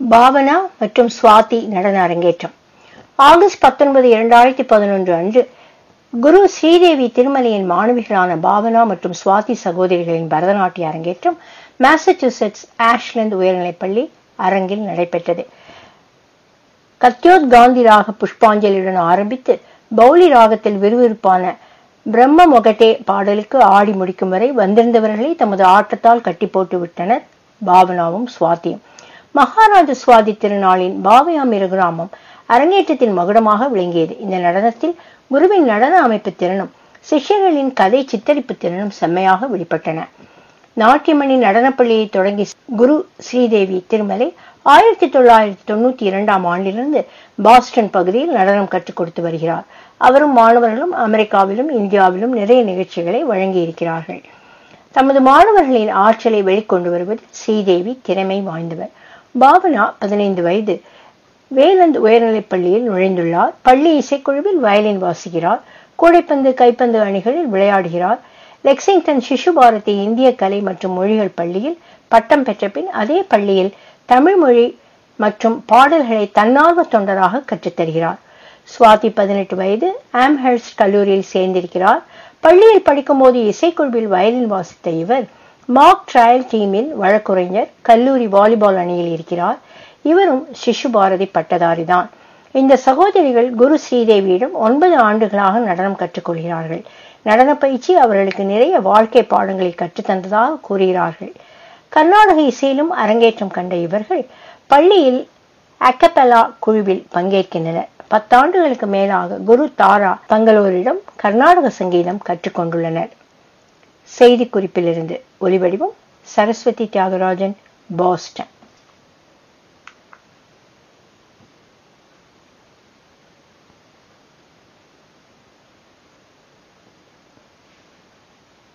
பாவனா மற்றும் சுவாதி நடன அரங்கேற்றம் ஆகஸ்ட் பத்தொன்பது இரண்டாயிரத்தி பதினொன்று அன்று குரு ஸ்ரீதேவி திருமலையின் மாணவிகளான பாவனா மற்றும் சுவாதி சகோதரிகளின் பரதநாட்டிய அரங்கேற்றம் மாசச்சூசெட்ஸ் ஆஷ்லண்ட் உயர்நிலைப்பள்ளி அரங்கில் நடைபெற்றது கத்யோத் காந்தி ராக புஷ்பாஞ்சலியுடன் ஆரம்பித்து பௌலி ராகத்தில் விறுவிறுப்பான பிரம்ம மொகட்டே பாடலுக்கு ஆடி முடிக்கும் வரை வந்திருந்தவர்களை தமது ஆட்டத்தால் கட்டி போட்டு விட்டனர் பாவனாவும் சுவாதியும் மகாராஜ சுவாதி திருநாளின் பாவயாமி ரகுராமம் அரங்கேற்றத்தின் மகுடமாக விளங்கியது இந்த நடனத்தில் குருவின் நடன அமைப்பு திறனும் சிஷ்யர்களின் கதை சித்தரிப்பு திறனும் செம்மையாக வெளிப்பட்டன நாட்டியமணி நடனப்பள்ளியை தொடங்கி குரு ஸ்ரீதேவி திருமலை ஆயிரத்தி தொள்ளாயிரத்தி தொண்ணூத்தி இரண்டாம் ஆண்டிலிருந்து பாஸ்டன் பகுதியில் நடனம் கற்றுக் கொடுத்து வருகிறார் அவரும் மாணவர்களும் அமெரிக்காவிலும் இந்தியாவிலும் நிறைய நிகழ்ச்சிகளை வழங்கி இருக்கிறார்கள் தமது மாணவர்களின் ஆற்றலை வெளிக்கொண்டு வருவதில் ஸ்ரீதேவி திறமை வாய்ந்தவர் பாவனா பதினைந்து வயது வேலந்த் உயர்நிலைப் பள்ளியில் நுழைந்துள்ளார் பள்ளி இசைக்குழுவில் வயலின் வாசிக்கிறார் கூடைப்பந்து கைப்பந்து அணிகளில் விளையாடுகிறார் லெக்சிங்டன் சிசு பாரதி இந்திய கலை மற்றும் மொழிகள் பள்ளியில் பட்டம் பெற்ற பின் அதே பள்ளியில் தமிழ் மொழி மற்றும் பாடல்களை தன்னார்வ தொண்டராக கற்றுத்தருகிறார் சுவாதி பதினெட்டு வயது ஆம்ஹெர்ஸ்ட் கல்லூரியில் சேர்ந்திருக்கிறார் பள்ளியில் படிக்கும்போது இசைக்குழுவில் வயலின் வாசித்த இவர் மார்க் ட்ரையல் டீமில் வழக்குரைஞர் கல்லூரி வாலிபால் அணியில் இருக்கிறார் இவரும் சிசு பாரதி பட்டதாரிதான் இந்த சகோதரிகள் குரு ஸ்ரீதேவியிடம் ஒன்பது ஆண்டுகளாக நடனம் கற்றுக்கொள்கிறார்கள் நடன பயிற்சி அவர்களுக்கு நிறைய வாழ்க்கை பாடங்களை கற்றுத்தந்ததாக கூறுகிறார்கள் கர்நாடக இசையிலும் அரங்கேற்றம் கண்ட இவர்கள் பள்ளியில் அக்கபெலா குழுவில் பங்கேற்கின்றனர் பத்தாண்டுகளுக்கு மேலாக குரு தாரா தங்களோரிடம் கர்நாடக சங்கீதம் கற்றுக்கொண்டுள்ளனர் செய்தி குறிப்பிலிருந்து ஒலிவடிவம் சரஸ்வதி தியாகராஜன் பாஸ்டன்